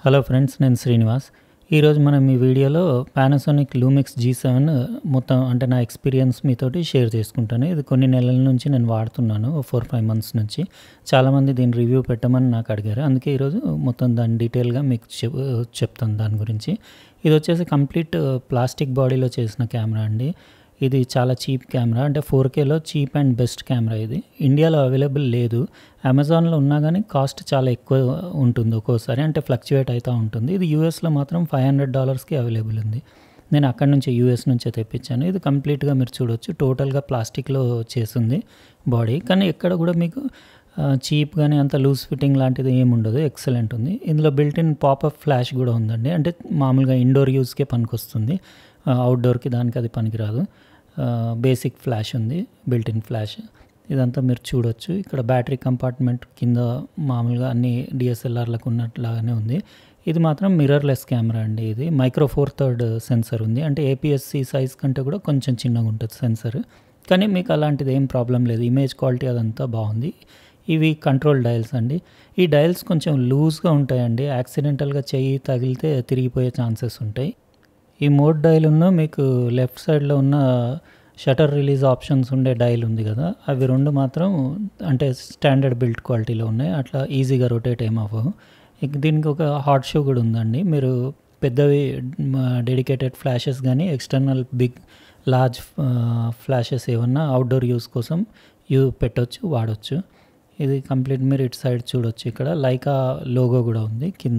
hello friends నేను శ్రీనివాస్ ఈరోజు మనం ఈ వీడియోలో పానాసోనిక్ లూమిక్స్ జీ సెవెన్ మొత్తం అంటే నా ఎక్స్పీరియన్స్ మీతోటి షేర్ చేసుకుంటాను ఇది కొన్ని నెలల నుంచి నేను వాడుతున్నాను ఫోర్ ఫైవ్ మంత్స్ నుంచి చాలామంది దీని రివ్యూ పెట్టమని నాకు అడిగారు అందుకే ఈరోజు మొత్తం దాని డీటెయిల్గా మీకు చెప్ చెప్తాను దాని గురించి ఇది వచ్చేసి కంప్లీట్ ప్లాస్టిక్ బాడీలో చేసిన కెమెరా అండి ఇది చాలా చీప్ కెమెరా అంటే ఫోర్ కేలో చీప్ అండ్ బెస్ట్ కెమెరా ఇది ఇండియాలో అవైలబుల్ లేదు అమెజాన్లో ఉన్నా కానీ కాస్ట్ చాలా ఎక్కువ ఉంటుంది ఒక్కోసారి అంటే ఫ్లక్చువేట్ అవుతూ ఉంటుంది ఇది యూఎస్లో మాత్రం ఫైవ్ హండ్రెడ్ డాలర్స్కి అవైలబుల్ ఉంది నేను అక్కడి నుంచి యూఎస్ నుంచే తెప్పించాను ఇది కంప్లీట్గా మీరు చూడొచ్చు టోటల్గా ప్లాస్టిక్లో చేసింది బాడీ కానీ ఎక్కడ కూడా మీకు చీప్ కానీ అంత లూజ్ ఫిట్టింగ్ లాంటిది ఏమి ఉండదు ఎక్సలెంట్ ఉంది ఇందులో బిల్ట్ ఇన్ పాపప్ ఫ్లాష్ కూడా ఉందండి అంటే మామూలుగా ఇండోర్ యూస్కే పనికొస్తుంది అవుట్డోర్కి దానికి అది పనికిరాదు బేసిక్ ఫ్లాష్ ఉంది బిల్ట్ ఇన్ ఫ్లాష్ ఇదంతా మీరు చూడొచ్చు ఇక్కడ బ్యాటరీ కంపార్ట్మెంట్ కింద మామూలుగా అన్ని డిఎస్ఎల్ఆర్లకు ఉన్నట్లాగానే ఉంది ఇది మాత్రం మిర్రర్లెస్ కెమెరా అండి ఇది మైక్రో ఫోర్ థర్డ్ సెన్సర్ ఉంది అంటే ఏపీఎస్సి సైజ్ కంటే కూడా కొంచెం చిన్నగా ఉంటుంది సెన్సర్ కానీ మీకు అలాంటిది ఏం ప్రాబ్లం లేదు ఇమేజ్ క్వాలిటీ అదంతా బాగుంది ఇవి కంట్రోల్ డయల్స్ అండి ఈ డయల్స్ కొంచెం లూజ్గా ఉంటాయండి యాక్సిడెంటల్గా చెయ్యి తగిలితే తిరిగిపోయే ఛాన్సెస్ ఉంటాయి ఈ మోడ్ డైల్ ఉన్న మీకు లెఫ్ట్ సైడ్లో ఉన్న షటర్ రిలీజ్ ఆప్షన్స్ ఉండే డైల్ ఉంది కదా అవి రెండు మాత్రం అంటే స్టాండర్డ్ బిల్ట్ క్వాలిటీలో ఉన్నాయి అట్లా ఈజీగా రొటేట్ ఏమవ్వవు ఇక దీనికి ఒక హాట్ షో కూడా ఉందండి మీరు పెద్దవి డెడికేటెడ్ ఫ్లాషెస్ కానీ ఎక్స్టర్నల్ బిగ్ లార్జ్ ఫ్లాషెస్ ఏమన్నా అవుట్డోర్ యూస్ కోసం యూ పెట్టవచ్చు వాడచ్చు ఇది కంప్లీట్ మీరు ఇటు సైడ్ చూడొచ్చు ఇక్కడ లైకా లోగో కూడా ఉంది కింద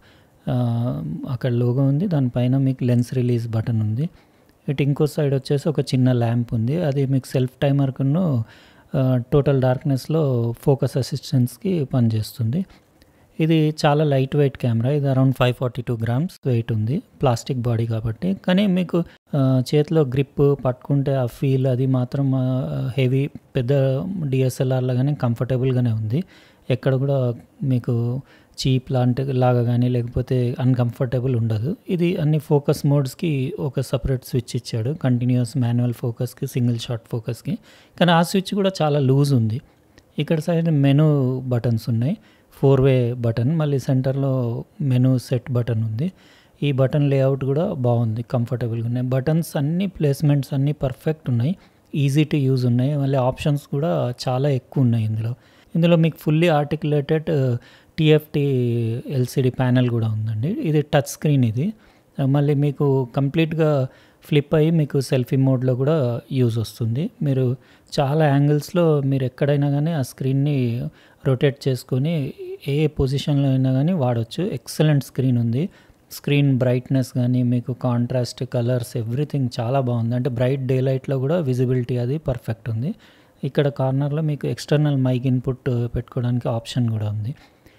అక్కడ లోగో ఉంది దానిపైన మీకు లెన్స్ రిలీజ్ బటన్ ఉంది ఇటు ఇంకో సైడ్ వచ్చేసి ఒక చిన్న ల్యాంప్ ఉంది అది మీకు సెల్ఫ్ టైమర్కును టోటల్ డార్క్నెస్లో ఫోకస్ అసిస్టెన్స్కి పనిచేస్తుంది ఇది చాలా లైట్ వెయిట్ కెమెరా ఇది around five forty two grams weight ఉంది ప్లాస్టిక్ బాడీ కాబట్టి కానీ మీకు చేతిలో గ్రిప్ పట్టుకుంటే ఆ ఫీల్ అది మాత్రం హెవీ పెద్ద డిఎస్ఎల్ఆర్ లాగానే కంఫర్టబుల్గానే ఉంది ఎక్కడ కూడా మీకు చీప్ లాంటి లాగా కానీ లేకపోతే అన్కంఫర్టబుల్ ఉండదు ఇది అన్ని ఫోకస్ మోడ్స్కి ఒక సపరేట్ స్విచ్ ఇచ్చాడు కంటిన్యూస్ మాన్యువల్ ఫోకస్కి సింగిల్ షాట్ ఫోకస్కి కానీ ఆ స్విచ్ కూడా చాలా లూజ్ ఉంది ఇక్కడ సైడ్ మెనూ బటన్స్ ఉన్నాయి ఫోర్ వే బటన్ మళ్ళీ సెంటర్లో మెనూ సెట్ బటన్ ఉంది ఈ బటన్ లేఅవుట్ కూడా బాగుంది కంఫర్టబుల్గా ఉన్నాయి బటన్స్ అన్ని ప్లేస్మెంట్స్ అన్నీ పర్ఫెక్ట్ ఉన్నాయి ఈజీ టు యూజ్ ఉన్నాయి మళ్ళీ ఆప్షన్స్ కూడా చాలా ఎక్కువ ఉన్నాయి ఇందులో ఇందులో మీకు fully articulated TFT LCD panel కూడా ఉందండి ఇది టచ్ స్క్రీన్ ఇది మళ్ళీ మీకు కంప్లీట్గా ఫ్లిప్ అయ్యి మీకు సెల్ఫీ మోడ్లో కూడా యూజ్ వస్తుంది మీరు చాలా యాంగిల్స్లో మీరు ఎక్కడైనా కానీ ఆ స్క్రీన్ని రొటేట్ చేసుకొని ఏ పొజిషన్లో అయినా కానీ వాడచ్చు ఎక్సలెంట్ స్క్రీన్ ఉంది స్క్రీన్ బ్రైట్నెస్ కానీ మీకు కాంట్రాస్ట్ కలర్స్ ఎవ్రీథింగ్ చాలా బాగుంది అంటే బ్రైట్ డే లైట్లో కూడా విజిబిలిటీ అది పర్ఫెక్ట్ ఉంది ఇక్కడ కార్నర్లో మీకు ఎక్స్టర్నల్ మైక్ ఇన్పుట్ పెట్టుకోవడానికి ఆప్షన్ కూడా ఉంది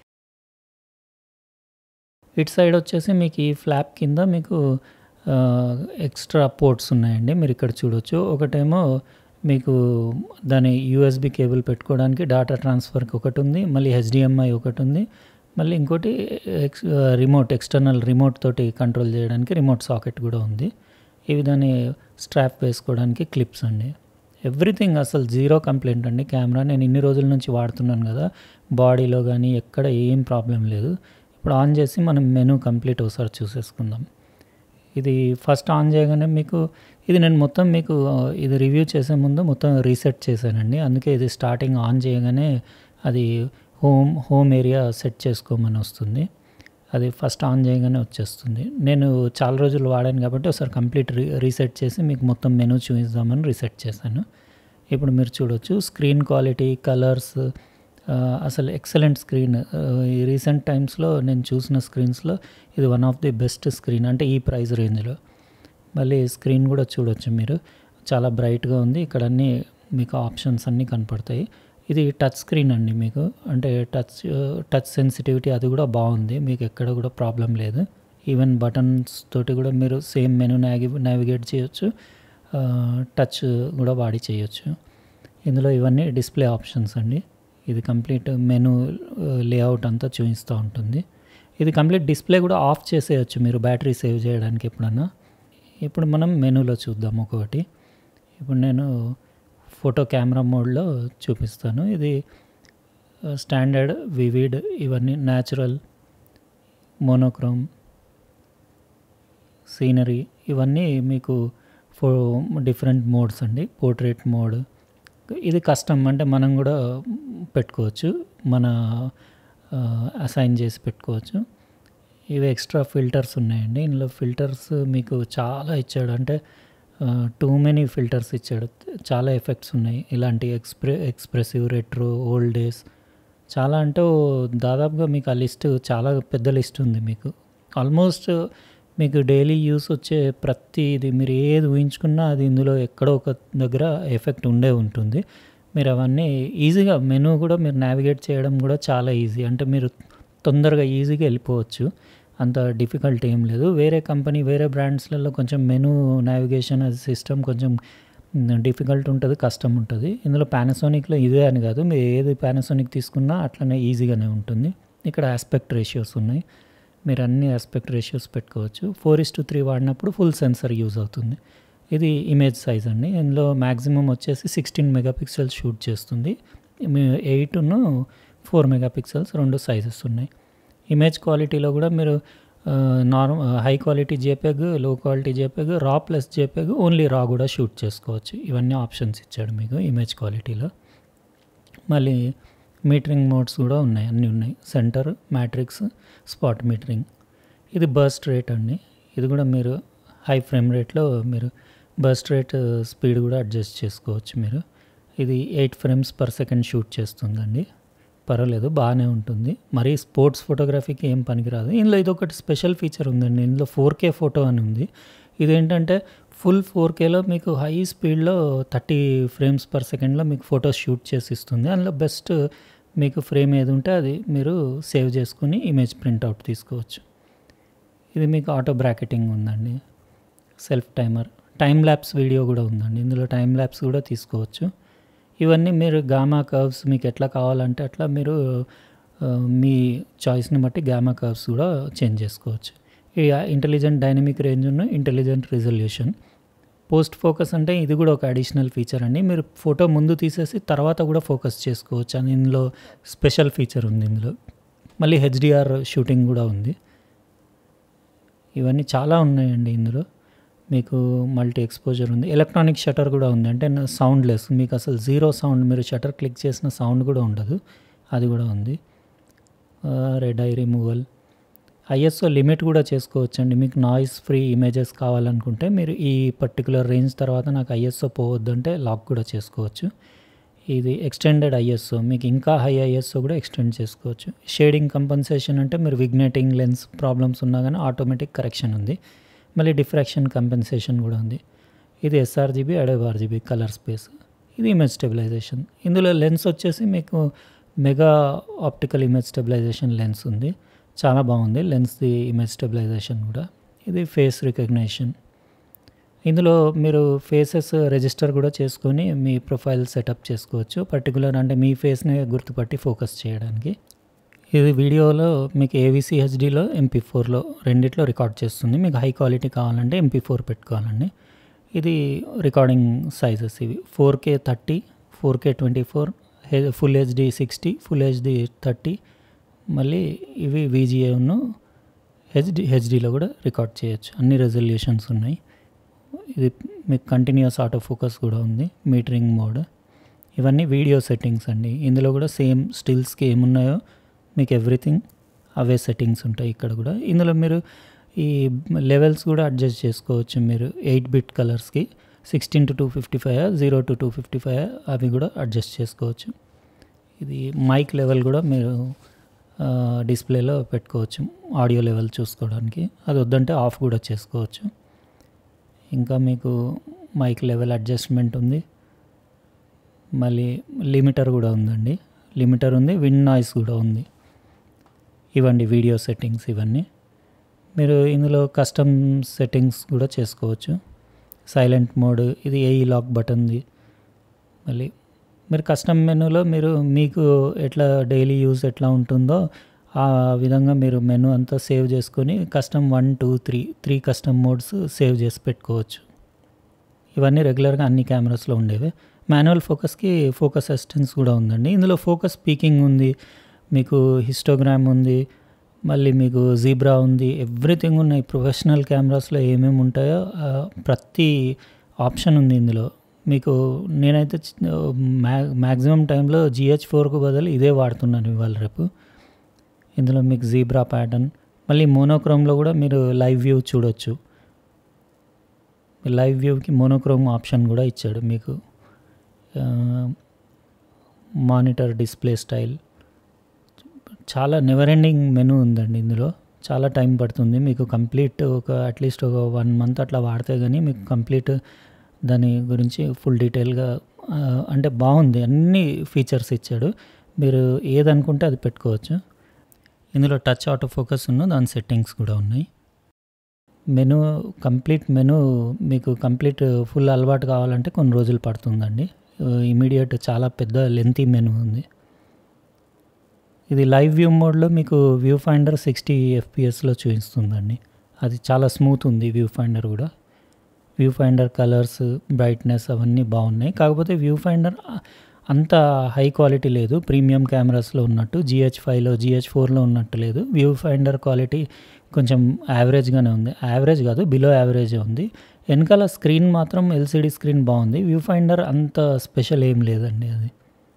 ఇటు సైడ్ వచ్చేసి మీకు ఈ ఫ్లాప్ కింద మీకు ఎక్స్ట్రా పోర్ట్స్ ఉన్నాయండి మీరు ఇక్కడ చూడొచ్చు ఒకటేమో మీకు దాని యూఎస్బి కేబుల్ పెట్టుకోవడానికి డేటా ట్రాన్స్ఫర్కి ఒకటి ఉంది మళ్ళీ హెచ్డిఎంఐ ఒకటి ఉంది మళ్ళీ ఇంకోటి ఎక్స్ రిమోట్ ఎక్స్టర్నల్ రిమోట్ తోటి కంట్రోల్ చేయడానికి రిమోట్ సాకెట్ కూడా ఉంది ఇవి దాన్ని స్ట్రాప్ వేసుకోవడానికి క్లిప్స్ అండి ఎవ్రీథింగ్ అసలు జీరో కంప్లైంట్ అండి కెమెరా నేను ఇన్ని రోజుల నుంచి వాడుతున్నాను కదా బాడీలో కానీ ఎక్కడ ఏం ప్రాబ్లం లేదు ఇప్పుడు ఆన్ చేసి మనం మెనూ కంప్లీట్ ఒకసారి చూసేసుకుందాం ఇది ఫస్ట్ ఆన్ చేయగానే మీకు ఇది నేను మొత్తం మీకు ఇది రివ్యూ చేసే ముందు మొత్తం రీసెట్ చేశానండి అందుకే ఇది స్టార్టింగ్ ఆన్ చేయగానే అది హోమ్ హోమ్ ఏరియా సెట్ చేసుకోమని వస్తుంది అది ఫస్ట్ ఆన్ చేయగానే వచ్చేస్తుంది నేను చాలా రోజులు వాడాను కాబట్టి ఒకసారి కంప్లీట్ రీ రీసెట్ చేసి మీకు మొత్తం మెనూ చూపిద్దామని రీసెట్ చేశాను ఇప్పుడు మీరు చూడొచ్చు స్క్రీన్ క్వాలిటీ కలర్స్ అసలు ఎక్సలెంట్ స్క్రీన్ ఈ రీసెంట్ టైమ్స్లో నేను చూసిన స్క్రీన్స్లో ఇది one of the best screen అంటే ఈ ప్రైస్ రేంజ్లో మళ్ళీ స్క్రీన్ కూడా చూడొచ్చు మీరు చాలా బ్రైట్గా ఉంది ఇక్కడ అన్నీ మీకు ఆప్షన్స్ అన్నీ కనపడతాయి ఇది టచ్ స్క్రీన్ అండి మీకు అంటే టచ్ టచ్ సెన్సిటివిటీ అది కూడా బాగుంది మీకు ఎక్కడ కూడా ప్రాబ్లం లేదు ఈవెన్ బటన్స్ తోటి కూడా మీరు సేమ్ మెనూ నాగి నావిగేట్ చేయొచ్చు టచ్ కూడా వాడి చేయొచ్చు ఇందులో ఇవన్నీ డిస్ప్లే ఆప్షన్స్ అండి ఇది కంప్లీట్ మెనూ లేఅవుట్ అంతా చూపిస్తూ ఉంటుంది ఇది కంప్లీట్ డిస్ప్లే కూడా ఆఫ్ చేసేయచ్చు మీరు బ్యాటరీ సేవ్ చేయడానికి ఎప్పుడన్నా ఇప్పుడు మనం మెనూలో చూద్దాం ఒకటి ఇప్పుడు నేను ఫోటో కెమెరా మోడ్లో చూపిస్తాను ఇది స్టాండర్డ్ వివిడ్ ఇవన్నీ న్యాచురల్ మోనోక్రోమ్ సీనరీ ఇవన్నీ మీకు ఫో డిఫరెంట్ మోడ్స్ అండి పోర్ట్రేట్ మోడ్ ఇది కష్టం అంటే మనం కూడా పెట్టుకోవచ్చు మన అసైన్ చేసి పెట్టుకోవచ్చు ఇవి ఎక్స్ట్రా ఫిల్టర్స్ ఉన్నాయండి ఇందులో ఫిల్టర్స్ మీకు చాలా ఇచ్చాడు అంటే టూ మెనీ ఫిల్టర్స్ ఇచ్చాడు చాలా ఎఫెక్ట్స్ ఉన్నాయి ఇలాంటి ఎక్స్ప్రె ఎక్స్ప్రెసివ్ రెట్రో ఓల్డ్ డేస్ చాలా అంటే ఓ దాదాపుగా మీకు ఆ లిస్ట్ చాలా పెద్ద లిస్ట్ ఉంది మీకు ఆల్మోస్ట్ మీకు డైలీ యూస్ వచ్చే ప్రతి ఇది మీరు ఏది ఊహించుకున్నా అది ఇందులో ఎక్కడో ఒక దగ్గర ఎఫెక్ట్ ఉండే ఉంటుంది మీరు అవన్నీ ఈజీగా మెనూ కూడా మీరు నావిగేట్ చేయడం కూడా చాలా ఈజీ అంటే మీరు తొందరగా ఈజీగా వెళ్ళిపోవచ్చు అంత డిఫికల్ట్ ఏం లేదు వేరే కంపెనీ వేరే బ్రాండ్స్లలో కొంచెం మెనూ నావిగేషన్ అది సిస్టమ్ కొంచెం డిఫికల్ట్ ఉంటుంది కష్టం ఉంటుంది ఇందులో పానాసోనిక్లో ఇదే అని కాదు మీరు ఏది పానాసోనిక్ తీసుకున్నా అట్లనే ఈజీగానే ఉంటుంది ఇక్కడ ఆస్పెక్ట్ రేషియోస్ ఉన్నాయి మీరు అన్ని ఆస్పెక్ట్ రేషియోస్ పెట్టుకోవచ్చు ఫోర్ ఇస్ టు త్రీ వాడినప్పుడు ఫుల్ సెన్సర్ యూజ్ అవుతుంది ఇది ఇమేజ్ సైజ్ అండి ఇందులో మ్యాక్సిమం వచ్చేసి సిక్స్టీన్ మెగాపిక్సెల్స్ షూట్ చేస్తుంది ఎయిట్ను ఫోర్ మెగాపిక్సెల్స్ రెండు సైజెస్ ఉన్నాయి ఇమేజ్ క్వాలిటీలో కూడా మీరు normal high quality JPEG low quality JPEG raw plus JPEG only raw కూడా షూట్ చేసుకోవచ్చు ఇవన్నీ ఆప్షన్స్ ఇచ్చాడు మీకు ఇమేజ్ క్వాలిటీలో మళ్ళీ మీటరింగ్ మోడ్స్ కూడా ఉన్నాయి అన్నీ ఉన్నాయి సెంటర్ మ్యాట్రిక్స్ స్పాట్ మీటరింగ్ ఇది బర్స్ట్ రేట్ అండి ఇది కూడా మీరు హై ఫ్రేమ్ రేట్లో మీరు బర్స్ట్ రేట్ స్పీడ్ కూడా అడ్జస్ట్ చేసుకోవచ్చు మీరు ఇది eight frames per second shoot చేస్తుందండి పర్వాలేదు బాగానే ఉంటుంది మరి స్పోర్ట్స్ ఫోటోగ్రఫీకి ఏం పనికిరాదు ఇందులో ఇది ఒకటి స్పెషల్ ఫీచర్ ఉందండి ఇందులో ఫోర్ కే ఫోటో అని ఉంది ఇదేంటంటే ఫుల్ ఫోర్ కేలో మీకు హై స్పీడ్లో థర్టీ ఫ్రేమ్స్ పర్ సెకండ్లో మీకు ఫొటోస్ షూట్ చేసి ఇస్తుంది అందులో బెస్ట్ మీకు ఫ్రేమ్ ఏది ఉంటే అది మీరు సేవ్ చేసుకుని ఇమేజ్ ప్రింట్అవుట్ తీసుకోవచ్చు ఇది మీకు ఆటో బ్రాకెటింగ్ ఉందండి self timer time lapse video కూడా ఉందండి ఇందులో టైం ల్యాప్స్ కూడా తీసుకోవచ్చు ఇవన్నీ మీరు గామా కర్వ్స్ మీకు ఎట్లా కావాలంటే అట్లా మీరు మీ చాయిస్ని బట్టి గామా కర్వ్స్ కూడా చేంజ్ చేసుకోవచ్చు ఈ ఇంటెలిజెంట్ డైనమిక్ రేంజ్ ఉన్న ఇంటెలిజెంట్ రిజల్యూషన్ పోస్ట్ ఫోకస్ అంటే ఇది కూడా ఒక అడిషనల్ ఫీచర్ అండి మీరు ఫోటో ముందు తీసేసి తర్వాత కూడా ఫోకస్ చేసుకోవచ్చు అని ఇందులో స్పెషల్ ఫీచర్ ఉంది ఇందులో మళ్ళీ హెచ్డిఆర్ షూటింగ్ కూడా ఉంది ఇవన్నీ చాలా ఉన్నాయండి ఇందులో మీకు మల్టీ ఎక్స్పోజర్ ఉంది ఎలక్ట్రానిక్ షటర్ కూడా ఉంది అంటే సౌండ్ లెస్ మీకు అసలు జీరో సౌండ్ మీరు షటర్ క్లిక్ చేసిన సౌండ్ కూడా ఉండదు అది కూడా ఉంది red eye removal ISO limit కూడా చేసుకోవచ్చు అండి మీకు నాయిస్ ఫ్రీ ఇమేజెస్ కావాలనుకుంటే మీరు ఈ పర్టికులర్ రేంజ్ తర్వాత నాకు ఐఎస్ఓ పోవద్దంటే లాక్ కూడా చేసుకోవచ్చు ఇది ఎక్స్టెండెడ్ ఐఎస్ఓ మీకు ఇంకా హై ఐఎస్ఓ కూడా ఎక్స్టెండ్ చేసుకోవచ్చు షేడింగ్ కంపన్సేషన్ అంటే మీరు విగ్నేటింగ్ లెన్స్ ప్రాబ్లమ్స్ ఉన్నా కానీ ఆటోమేటిక్ కరెక్షన్ ఉంది మళ్ళీ డిఫ్రాక్షన్ కంపెన్సేషన్ కూడా ఉంది ఇది sRGB Adobe RGB colour space ఇది ఇమేజ్ స్టెబిలైజేషన్ ఇందులో లెన్స్ వచ్చేసి మీకు mega optical image stabilisation lens ఉంది చాలా బాగుంది లెన్స్ది ఇమేజ్ స్టెబిలైజేషన్ కూడా ఇది ఫేస్ రికగ్నేషన్ ఇందులో మీరు ఫేసెస్ రిజిస్టర్ కూడా చేసుకొని మీ ప్రొఫైల్ సెటప్ చేసుకోవచ్చు పర్టికులర్ అంటే మీ ఫేస్ని గుర్తుపట్టి ఫోకస్ చేయడానికి ఇది వీడియోలో మీకు ఏవీసీ హెచ్డీలో ఎంపీ ఫోర్లో రెండిట్లో రికార్డ్ చేస్తుంది మీకు హై క్వాలిటీ కావాలంటే ఎంపీ ఫోర్ పెట్టుకోవాలండి ఇది రికార్డింగ్ సైజెస్ ఇవి four K thirty four K twenty four full HD sixty full HD thirty మళ్ళీ ఇవి విజిఏను హెచ్డి హెచ్డీలో కూడా రికార్డ్ చేయొచ్చు అన్ని రెజల్యూషన్స్ ఉన్నాయి ఇది మీకు కంటిన్యూస్ ఆటో ఫోకస్ కూడా ఉంది మీటరింగ్ మోడ్ ఇవన్నీ వీడియో సెట్టింగ్స్ అండి ఇందులో కూడా సేమ్ స్టిల్స్కి ఏమున్నాయో మీకు ఎవ్రీథింగ్ అవే సెట్టింగ్స్ ఉంటాయి ఇక్కడ కూడా ఇందులో మీరు ఈ లెవెల్స్ కూడా అడ్జస్ట్ చేసుకోవచ్చు మీరు ఎయిట్ బిట్ కలర్స్కి sixteen to two fifty five zero to two fifty five అవి కూడా అడ్జస్ట్ చేసుకోవచ్చు ఇది మైక్ లెవెల్ కూడా మీరు డిస్ప్లేలో పెట్టుకోవచ్చు ఆడియో లెవెల్ చూసుకోవడానికి అది వద్దంటే ఆఫ్ కూడా చేసుకోవచ్చు ఇంకా మీకు మైక్ లెవెల్ అడ్జస్ట్మెంట్ ఉంది మళ్ళీ లిమిటర్ కూడా ఉందండి లిమిటర్ ఉంది విండ్ నాయిస్ కూడా ఉంది ఇవ్వండి వీడియో సెట్టింగ్స్ ఇవన్నీ మీరు ఇందులో కస్టమ్ సెట్టింగ్స్ కూడా చేసుకోవచ్చు సైలెంట్ మోడ్ ఇది ఏఈ లాక్ బటన్ది మళ్ళీ మీరు కస్టమ్ మెనూలో మీరు మీకు ఎట్లా డైలీ యూజ్ ఎట్లా ఉంటుందో ఆ విధంగా మీరు మెనూ అంతా సేవ్ చేసుకొని custom one two three three custom modes save చేసి పెట్టుకోవచ్చు ఇవన్నీ రెగ్యులర్గా అన్ని కెమెరాస్లో ఉండేవి మాన్యువల్ ఫోకస్కి ఫోకస్ అసిస్టెన్స్ కూడా ఉందండి ఇందులో ఫోకస్ స్పీకింగ్ ఉంది మీకు హిస్టోగ్రామ్ ఉంది మళ్ళీ మీకు జీబ్రా ఉంది ఎవ్రీథింగ్ ఉన్నాయి ప్రొఫెషనల్ కెమెరాస్లో ఏమేమి ఉంటాయో ఆ, ప్రతి ఆప్షన్ ఉంది ఇందులో మీకు నేనైతే మ్యా మ్యాక్సిమం టైంలో జిహెచ్ ఫోర్కు బదులు ఇదే వాడుతున్నాను ఇవాళ రేపు ఇందులో మీకు జీబ్రా ప్యాటర్న్ మళ్ళీ మోనోక్రోమ్లో కూడా మీరు లైవ్ వ్యూ చూడొచ్చు లైవ్ వ్యూకి మోనోక్రోమ్ ఆప్షన్ కూడా ఇచ్చాడు మీకు మానిటర్ డిస్ప్లే స్టైల్ చాలా నెవర్ ఎండింగ్ మెనూ ఉందండి ఇందులో చాలా టైం పడుతుంది మీకు కంప్లీట్ ఒక అట్లీస్ట్ ఒక వన్ మంత్ అట్లా వాడితే కానీ మీకు కంప్లీట్ దాని గురించి ఫుల్ డీటెయిల్గా ఆ, అంటే బాగుంది అన్ని ఫీచర్స్ ఇచ్చాడు మీరు ఏదనుకుంటే అది పెట్టుకోవచ్చు ఇందులో టచ్ ఆటో ఫోకస్ ఉన్న దాని సెట్టింగ్స్ కూడా ఉన్నాయి మెను కంప్లీట్ మెను మీకు కంప్లీట్ ఫుల్ అలవాటు కావాలంటే కొన్ని రోజులు పడుతుందండి ఇమీడియట్ చాలా పెద్ద లెంతీ మెను ఉంది ఇది లైవ్ వ్యూ మోడ్లో మీకు వ్యూ ఫైండర్ సిక్స్టీ ఎఫ్పిఎస్లో చూపిస్తుందండి అది చాలా స్మూత్ ఉంది వ్యూ ఫైండర్ కూడా వ్యూ ఫైండర్ కలర్స్ బ్రైట్నెస్ అవన్నీ బాగున్నాయి కాకపోతే వ్యూ ఫైండర్ అంత హై క్వాలిటీ లేదు ప్రీమియం కెమెరాస్లో ఉన్నట్టు జిహెచ్ ఫైవ్లో జిహెచ్ ఫోర్లో ఉన్నట్టు లేదు వ్యూ ఫైండర్ క్వాలిటీ కొంచెం యావరేజ్గానే ఉంది యావరేజ్ కాదు బిలో యావరేజే ఉంది వెనకాల స్క్రీన్ మాత్రం ఎల్సిడి స్క్రీన్ బాగుంది వ్యూ ఫైండర్ అంత స్పెషల్ ఏం లేదండి అది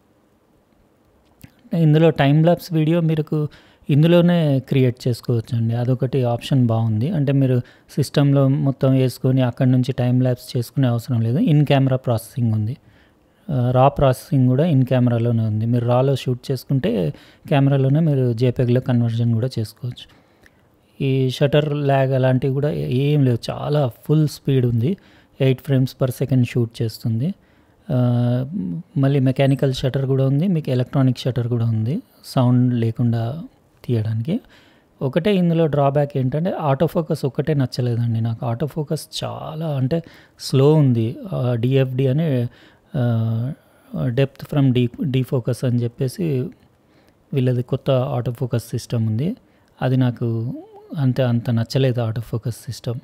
ఇందులో టైం ల్యాప్స్ వీడియో మీకు ఇందులోనే క్రియేట్ చేసుకోవచ్చు అండి అదొకటి ఆప్షన్ బాగుంది అంటే మీరు సిస్టంలో మొత్తం వేసుకొని అక్కడి నుంచి టైం ల్యాప్స్ చేసుకునే అవసరం లేదు ఇన్ కెమెరా ప్రాసెసింగ్ ఉంది రా ప్రాసెసింగ్ కూడా ఇన్ కెమెరాలోనే ఉంది మీరు రాలో షూట్ చేసుకుంటే కెమెరాలోనే మీరు జేపెగ్లో కన్వర్జన్ కూడా చేసుకోవచ్చు ఈ షటర్ ల్యాగ్ అలాంటివి కూడా ఏం లేవు చాలా ఫుల్ స్పీడ్ ఉంది eight frames per second shoot చేస్తుంది ఆ, మళ్ళీ మెకానికల్ షటర్ కూడా ఉంది మీకు ఎలక్ట్రానిక్ షటర్ కూడా ఉంది సౌండ్ లేకుండా తీయడానికి ఒకటే ఇందులో డ్రాబ్యాక్ ఏంటంటే ఆటో ఫోకస్ ఒక్కటే నచ్చలేదండి నాకు ఆటో ఫోకస్ చాలా అంటే స్లో ఉంది డిఎఫ్డి అని depth from de defocus అని చెప్పేసి వీళ్ళది కొత్త ఆటో ఫోకస్ సిస్టమ్ ఉంది అది నాకు అంత అంత నచ్చలేదు ఆటో ఫోకస్ సిస్టమ్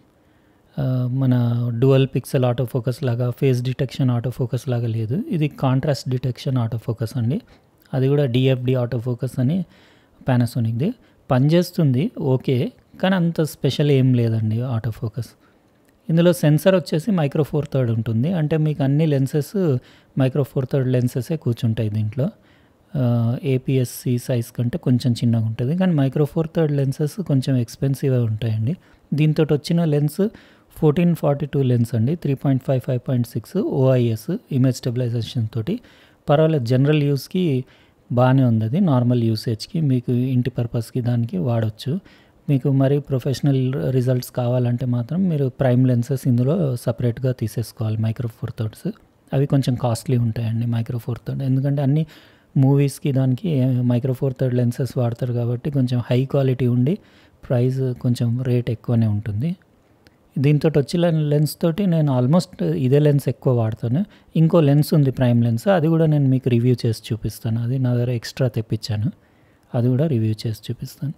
మన డువల్ పిక్సెల్ ఆటో ఫోకస్ లాగా ఫేస్ డిటెక్షన్ ఆటో ఫోకస్ లాగా లేదు ఇది కాంట్రాస్ట్ డిటెక్షన్ ఆటో ఫోకస్ అండి అది కూడా డిఎఫ్డి ఆటో ఫోకస్ అని పానాసోనిక్ది పనిచేస్తుంది ఓకే కానీ అంత స్పెషల్ ఏం లేదండి ఆటో ఫోకస్ ఇందులో సెన్సర్ వచ్చేసి మైక్రో ఫోర్ థర్డ్ ఉంటుంది అంటే మీకు అన్ని లెన్సెస్ మైక్రో ఫోర్ థర్డ్ లెన్సెసే కూర్చుంటాయి దీంట్లో ఏపీఎస్సి సైజ్ కంటే కొంచెం చిన్నగా ఉంటుంది కానీ మైక్రో ఫోర్ థర్డ్ లెన్సెస్ కొంచెం ఎక్స్పెన్సివ్గా ఉంటాయండి దీంతో వచ్చిన lens fourteen forty two lens అండి three point five five point six OIS image stabilisation తోటి పర్వాలేదు జనరల్ యూస్కి బాగానే ఉంది అది నార్మల్ యూసేజ్కి మీకు ఇంటి పర్పస్కి దానికి వాడచ్చు మీకు మరి ప్రొఫెషనల్ రిజల్ట్స్ కావాలంటే మాత్రం మీరు ప్రైమ్ లెన్సెస్ ఇందులో సపరేట్గా తీసేసుకోవాలి మైక్రో ఫోర్ థర్డ్స్ అవి కొంచెం కాస్ట్లీ ఉంటాయండి మైక్రో ఫోర్ థర్డ్ ఎందుకంటే అన్ని మూవీస్కి దానికి మైక్రో ఫోర్ థర్డ్ లెన్సెస్ వాడతారు కాబట్టి కొంచెం హై క్వాలిటీ ఉండి ప్రైస్ కొంచెం రేట్ ఎక్కువనే ఉంటుంది దీంతో వచ్చిన లెన్స్ తోటి నేను ఆల్మోస్ట్ ఇదే లెన్స్ ఎక్కువ వాడతాను ఇంకో లెన్స్ ఉంది ప్రైమ్ లెన్స్ అది కూడా నేను మీకు రివ్యూ చేసి చూపిస్తాను అది నా దగ్గర ఎక్స్ట్రా తెప్పించాను అది కూడా రివ్యూ చేసి చూపిస్తాను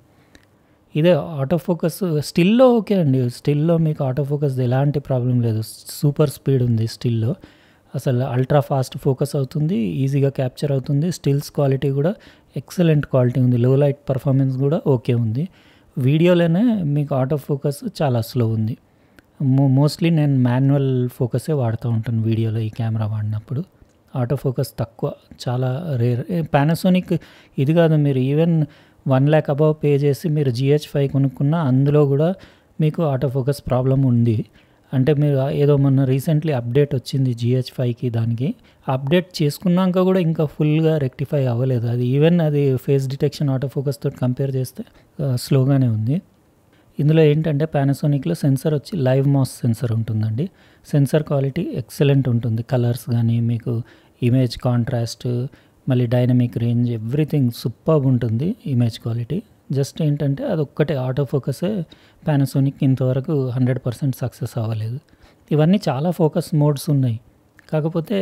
ఇదే ఆటో ఫోకస్ స్టిల్లో ఓకే అండి స్టిల్లో మీకు ఆటో ఫోకస్ ఎలాంటి ప్రాబ్లం లేదు సూపర్ స్పీడ్ ఉంది స్టిల్లో అసలు అల్ట్రా ఫాస్ట్ ఫోకస్ అవుతుంది ఈజీగా క్యాప్చర్ అవుతుంది స్టిల్స్ క్వాలిటీ కూడా ఎక్సలెంట్ క్వాలిటీ ఉంది లో లైట్ పర్ఫార్మెన్స్ కూడా ఓకే ఉంది వీడియోలోనే మీకు ఆటో ఫోకస్ చాలా స్లో ఉంది మో మోస్ట్లీ నేను మాన్యువల్ ఫోకసే వాడుతూ ఉంటాను వీడియోలో ఈ కెమెరా వాడినప్పుడు ఆటో ఫోకస్ తక్కువ చాలా రేర్ పానాసోనిక్ ఇది కాదు మీరు even one lakh above pay చేసి మీరు జిహెచ్ ఫైవ్ కొనుక్కున్నా అందులో కూడా మీకు ఆటో ఫోకస్ ప్రాబ్లం ఉంది అంటే మీరు ఏదో మొన్న రీసెంట్లీ అప్డేట్ వచ్చింది జిహెచ్ ఫైవ్కి దానికి అప్డేట్ చేసుకున్నాక కూడా ఇంకా ఫుల్గా రెక్టిఫై అవ్వలేదు అది ఈవెన్ అది ఫేస్ డిటెక్షన్ ఆటో ఫోకస్ తోటి కంపేర్ చేస్తే స్లోగానే ఉంది ఇందులో ఏంటంటే పానాసోనిక్లో సెన్సర్ వచ్చి లైవ్ మాస్ సెన్సర్ ఉంటుందండి సెన్సర్ క్వాలిటీ ఎక్సలెంట్ ఉంటుంది కలర్స్ కానీ మీకు ఇమేజ్ కాంట్రాస్ట్ మళ్ళీ డైనమిక్ రేంజ్ ఎవ్రీథింగ్ సూపర్ ఉంటుంది ఇమేజ్ క్వాలిటీ జస్ట్ ఏంటంటే అది ఒక్కటే ఆటో ఫోకసే పానాసోనిక్ ఇంతవరకు హండ్రెడ్ పర్సెంట్ సక్సెస్ అవ్వలేదు ఇవన్నీ చాలా ఫోకస్ మోడ్స్ ఉన్నాయి కాకపోతే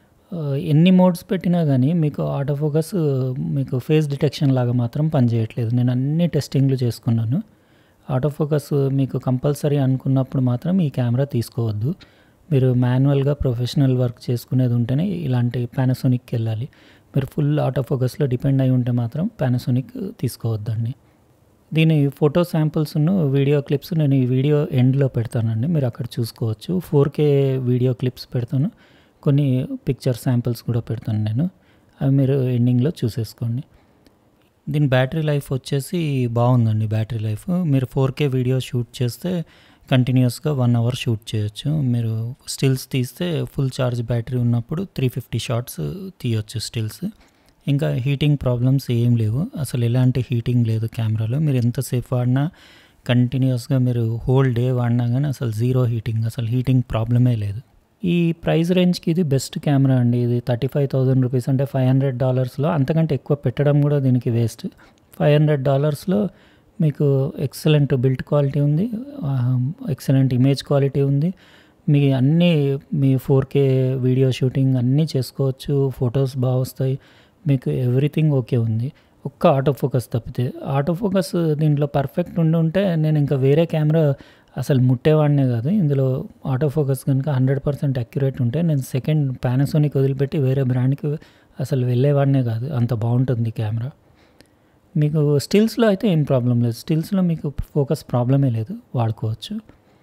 ఎన్ని మోడ్స్ పెట్టినా కానీ మీకు ఆటో ఫోకస్ మీకు ఫేస్ డిటెక్షన్ లాగా మాత్రం పనిచేయట్లేదు నేను అన్ని టెస్టింగ్లు చేసుకున్నాను ఆటో ఫోకస్ మీకు కంపల్సరీ అనుకున్నప్పుడు మాత్రం ఈ కెమెరా తీసుకోవద్దు మీరు మాన్యువల్గా ప్రొఫెషనల్ వర్క్ చేసుకునేది ఉంటేనే ఇలాంటి పానాసోనిక్కి వెళ్ళాలి మీరు ఫుల్ ఆటో ఫోకస్లో డిపెండ్ అయి ఉంటే మాత్రం పానాసోనిక్ తీసుకోవద్దండి దీని ఫోటో శాంపుల్స్ను వీడియో క్లిప్స్ నేను ఈ వీడియో ఎండ్లో పెడతానండి మీరు అక్కడ చూసుకోవచ్చు ఫోర్ కే వీడియో క్లిప్స్ పెడతాను కొన్ని పిక్చర్ శాంపిల్స్ కూడా పెడతాను నేను అవి మీరు ఎండింగ్లో చూసేసుకోండి దీని బ్యాటరీ లైఫ్ వచ్చేసి బాగుందండి బ్యాటరీ లైఫ్ మీరు ఫోర్ కే వీడియో షూట్ చేస్తే కంటిన్యూస్గా వన్ అవర్ షూట్ చేయొచ్చు మీరు స్టిల్స్ తీస్తే ఫుల్ ఛార్జ్ బ్యాటరీ ఉన్నప్పుడు త్రీ ఫిఫ్టీ షార్ట్స్ తీయొచ్చు స్టిల్స్ ఇంకా హీటింగ్ ప్రాబ్లమ్స్ ఏం లేవు అసలు ఎలాంటి హీటింగ్ లేదు కెమెరాలో మీరు ఎంతసేపు వాడినా కంటిన్యూస్గా మీరు హోల్ డే వాడినా కానీ అసలు జీరో హీటింగ్ అసలు హీటింగ్ ప్రాబ్లమే లేదు ఈ ప్రైస్ రేంజ్కి ఇది బెస్ట్ కెమెరా అండి ఇది థర్టీ ఫైవ్ థౌజండ్ రూపీస్ అంటే ఫైవ్ హండ్రెడ్ డాలర్స్లో అంతకంటే ఎక్కువ పెట్టడం కూడా దీనికి వేస్ట్ ఫైవ్ హండ్రెడ్ డాలర్స్లో మీకు ఎక్సలెంట్ బిల్ట్ క్వాలిటీ ఉంది ఎక్సలెంట్ ఇమేజ్ క్వాలిటీ ఉంది మీ అన్నీ మీ ఫోర్ కే వీడియో షూటింగ్ అన్నీ చేసుకోవచ్చు ఫొటోస్ బాగా వస్తాయి మీకు ఎవ్రీథింగ్ ఓకే ఉంది ఒక్క ఆటో ఫోకస్ తప్పితే ఆటో ఫోకస్ దీంట్లో పర్ఫెక్ట్ ఉండి ఉంటే నేను ఇంకా వేరే కెమెరా అసలు ముట్టేవాడినే కాదు ఇందులో ఆటో ఫోకస్ కనుక హండ్రెడ్ పర్సెంట్ అక్యురేట్ ఉంటే నేను సెకండ్ పానాసోనిక్ వదిలిపెట్టి వేరే బ్రాండ్కి అసలు వెళ్ళేవాడినే కాదు అంత బాగుంటుంది కెమెరా మీకు స్టిల్స్లో అయితే ఏం ప్రాబ్లం లేదు స్టిల్స్లో మీకు ఫోకస్ ప్రాబ్లమే లేదు వాడుకోవచ్చు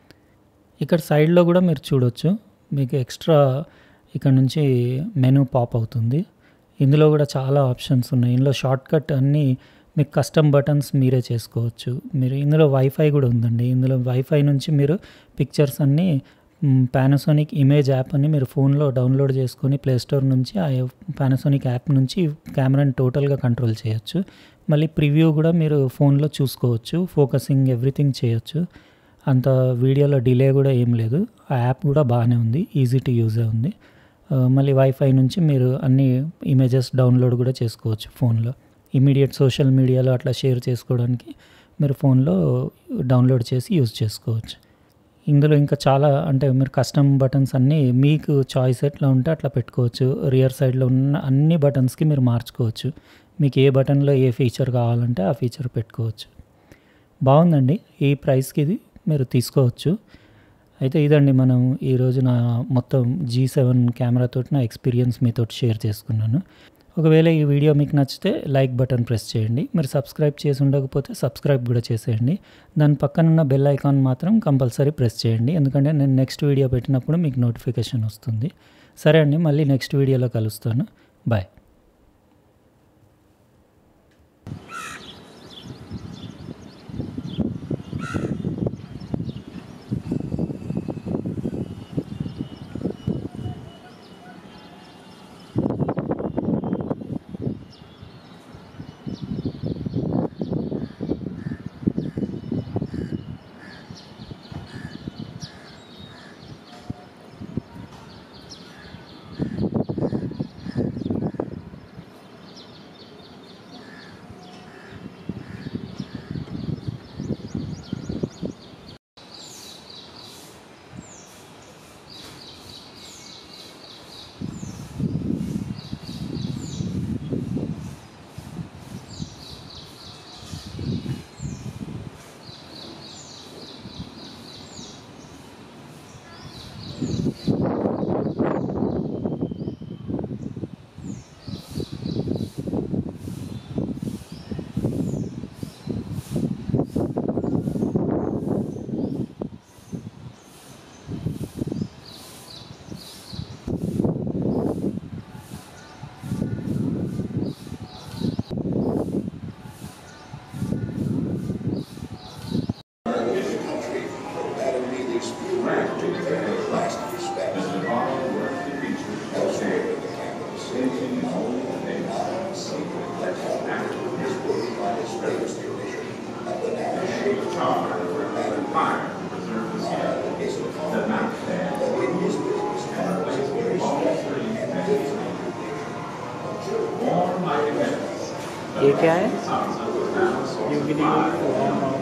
ఇక్కడ సైడ్లో కూడా మీరు చూడొచ్చు మీకు ఎక్స్ట్రా ఇక్కడ నుంచి మెనూ పాప్ అవుతుంది ఇందులో కూడా చాలా ఆప్షన్స్ ఉన్నాయి ఇందులో షార్ట్ కట్ అన్నీ మీకు కస్టమ్ బటన్స్ మీరే చేసుకోవచ్చు మీరు ఇందులో వైఫై కూడా ఉందండి ఇందులో వైఫై నుంచి మీరు పిక్చర్స్ అన్నీ పానాసోనిక్ ఇమేజ్ యాప్ అని మీరు ఫోన్లో డౌన్లోడ్ చేసుకొని ప్లేస్టోర్ నుంచి ఆ పానాసోనిక్ యాప్ నుంచి కెమెరాని టోటల్గా కంట్రోల్ చేయొచ్చు మళ్ళీ ప్రివ్యూ కూడా మీరు ఫోన్లో చూసుకోవచ్చు ఫోకసింగ్ ఎవ్రీథింగ్ చేయొచ్చు అంత వీడియోలో డిలే కూడా ఏం లేదు ఆ యాప్ కూడా బాగానే ఉంది ఈజీ టు యూజే ఉంది మళ్ళీ వైఫై నుంచి మీరు అన్ని ఇమేజెస్ డౌన్లోడ్ కూడా చేసుకోవచ్చు ఫోన్లో ఇమీడియట్ సోషల్ మీడియాలో అట్లా షేర్ చేసుకోవడానికి మీరు ఫోన్లో డౌన్లోడ్ చేసి యూజ్ చేసుకోవచ్చు ఇందులో ఇంకా చాలా అంటే మీరు కస్టమ్ బటన్స్ అన్నీ మీకు చాయిస్ ఎట్లా ఉంటే అట్లా పెట్టుకోవచ్చు రియర్ సైడ్లో ఉన్న అన్ని బటన్స్కి మీరు మార్చుకోవచ్చు మీకు ఏ బటన్లో ఏ ఫీచర్ కావాలంటే ఆ ఫీచర్ పెట్టుకోవచ్చు బాగుందండి ఈ ప్రైస్కి ఇది మీరు తీసుకోవచ్చు అయితే ఇదండి మనం ఈరోజు నా మొత్తం జీ సెవెన్ కెమెరాతో నా ఎక్స్పీరియన్స్ మీతో షేర్ చేసుకున్నాను ఒకవేళ ఈ వీడియో మీకు నచ్చితే లైక్ బటన్ ప్రెస్ చేయండి మీరు సబ్స్క్రైబ్ చేసి ఉండకపోతే సబ్స్క్రైబ్ కూడా చేసేయండి దాని పక్కన ఉన్న బెల్ ఐకాన్ మాత్రం కంపల్సరీ ప్రెస్ చేయండి ఎందుకంటే నేను నెక్స్ట్ వీడియో పెట్టినప్పుడు మీకు నోటిఫికేషన్ వస్తుంది సరే అండి మళ్ళీ నెక్స్ట్ వీడియోలో కలుస్తాను బాయ్ ये क्या है